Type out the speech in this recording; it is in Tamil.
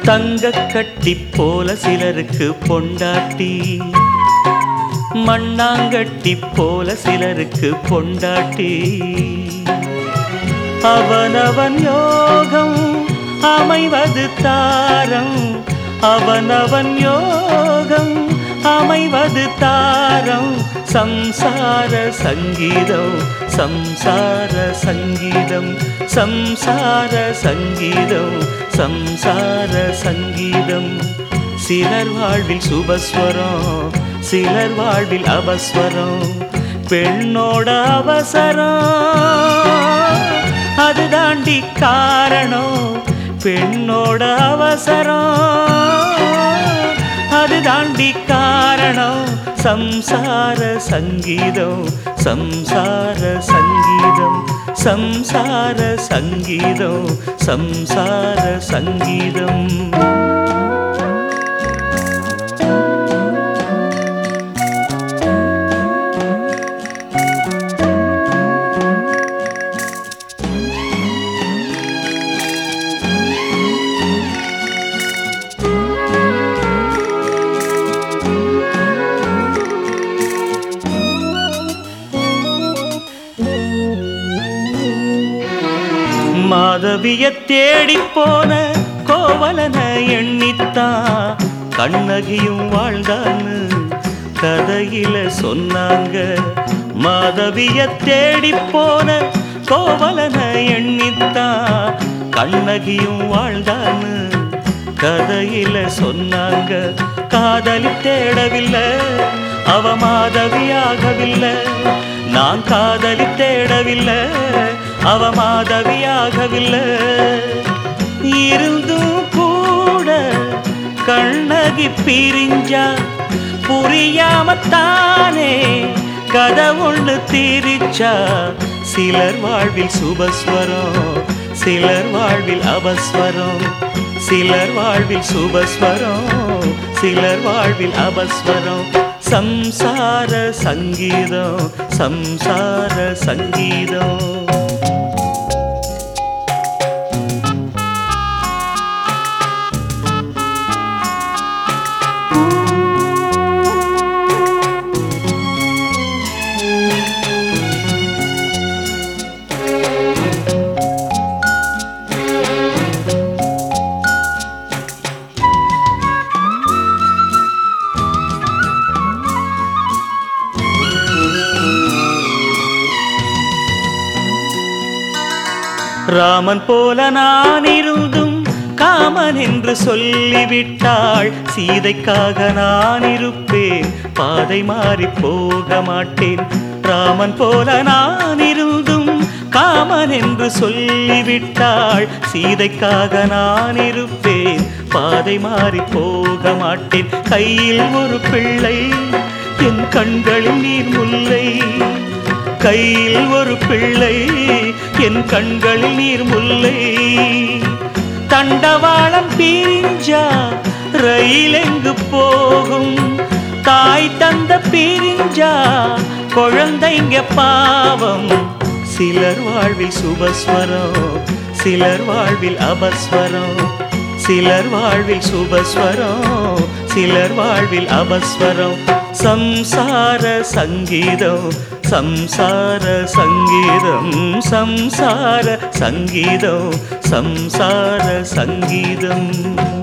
தங்க கட்டி போல சிலருக்கு பொண்டாட்டி மண்ணாங்கட்டி போல சிலருக்கு பொண்டாட்டி அவனவன் யோகம் அமைவது தாரம் அவனவன் யோகம் அமைவது தாரம் சம்சார சங்கீதம் சம்சார சங்கீதம் சம்சார சங்கீதம் சம்சார சங்கீதம் சிலர் வாழ்வில் சுபஸ்வரம் சிலர் வாழ்வில் அபஸ்வரம் பெண்ணோட அவசரம் அது தாண்டி காரணம் பெண்ணோட அவசரம் அது தாண்டி காரணம் சம்சார சங்கீதம் சம்சார சங்கீதம் சம்சார சங்கீதம் சம்சார சங்கீதம் மாதவிய தேடி போன கோவலன எண்ணித்தான் கண்ணகியும் வாழ்ந்தான்னு கதையில சொன்னாங்க மாதவிய தேடி போன கோவலன எண்ணித்தான் கண்ணகியும் வாழ்ந்தான்னு கதையில சொன்னாங்க காதலி தேடவில்லை அவ மாதவியாகவில்லை நான் காதலி தேடவில்லை அவ மாதவியாகவில்லை இருந்தும் கூட கண்ணகி பிரிஞ்சா புரியாமத்தானே கதை ஒன்று தீரிச்சா சிலர் வாழ்வில் சுபஸ்வரம் சிலர் வாழ்வில் அபஸ்வரம் சிலர் வாழ்வில் சுபஸ்வரம் சிலர் வாழ்வில் அபஸ்வரம் சம்சார சங்கீதம் சம்சார சங்கீதம் ராமன் போல நான் இருந்தும் காமன் என்று சொல்லிவிட்டாள் சீதைக்காக நான் இருப்பேன் பாதை மாறி போக மாட்டேன் ராமன் போல நான் இருந்தும் காமன் என்று சொல்லிவிட்டாள் சீதைக்காக நான் இருப்பேன் பாதை மாறி போக மாட்டேன் கையில் ஒரு பிள்ளை என் கண்களில் நீர் முல்லை கையில் ஒரு பிள்ளை என் கண்களில் நீர் முல்லை தண்டவாளம் பிரிஞ்சா ரயில் எங்கு போகும் தாய் தந்த பிரிஞ்சா குழந்தைங்க பாவம் சிலர் வாழ்வில் சுபஸ்வரம் சிலர் வாழ்வில் அபஸ்வரம் சிலர் வாழ்வில் சுபஸ்வரம் சிலர் வாழ்வில் அபஸ்வரம் சம்சார சங்கீதம் சம்சார சங்கீதம் சம்சார சங்கீதம் சம்சார சங்கீதம்